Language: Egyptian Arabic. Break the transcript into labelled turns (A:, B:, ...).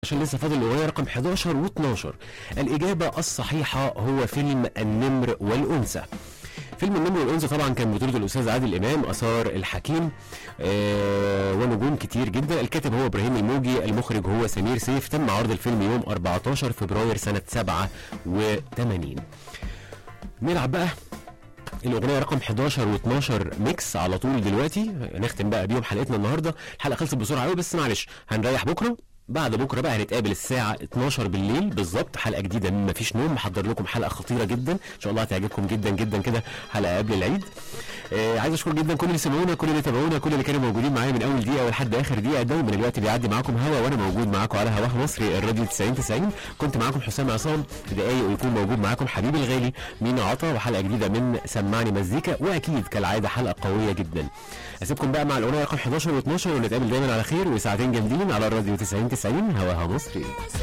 A: عشان لسه فاضل الاغنيه رقم 11 و12 الاجابه الصحيحه هو فيلم النمر والانثى فيلم النمر والانثى طبعا كان بطوله الاستاذ عادل امام اثار الحكيم آه ونجوم كتير جدا الكاتب هو ابراهيم الموجي المخرج هو سمير سيف تم عرض الفيلم يوم 14 فبراير سنه 87 نلعب بقى الاغنيه رقم 11 و12 ميكس على طول دلوقتي نختم بقى بيهم حلقتنا النهارده الحلقه خلصت بسرعه قوي بس معلش هنريح بكره بعد بكره بقى هنتقابل الساعه 12 بالليل بالظبط حلقه جديده من مفيش نوم محضر لكم حلقه خطيره جدا ان شاء الله هتعجبكم جدا جدا كده حلقه قبل العيد آه عايز اشكر جدا كل اللي سمعونا كل اللي تابعونا كل اللي كانوا موجودين معايا من اول دقيقه ولحد اخر دقيقه دايما الوقت بيعدي معاكم هوا وانا موجود معاكم على هواه مصري الراديو 90 90 كنت معاكم حسام عصام دقايق ويكون موجود معاكم حبيبي الغالي مينا عطا وحلقه جديده من سمعني مزيكا واكيد كالعاده حلقه قويه جدا اسيبكم بقى مع الاغنيه رقم 11 و12 ونتقابل دايما على خير وساعتين جامدين على الراديو 90 90 هواها مصري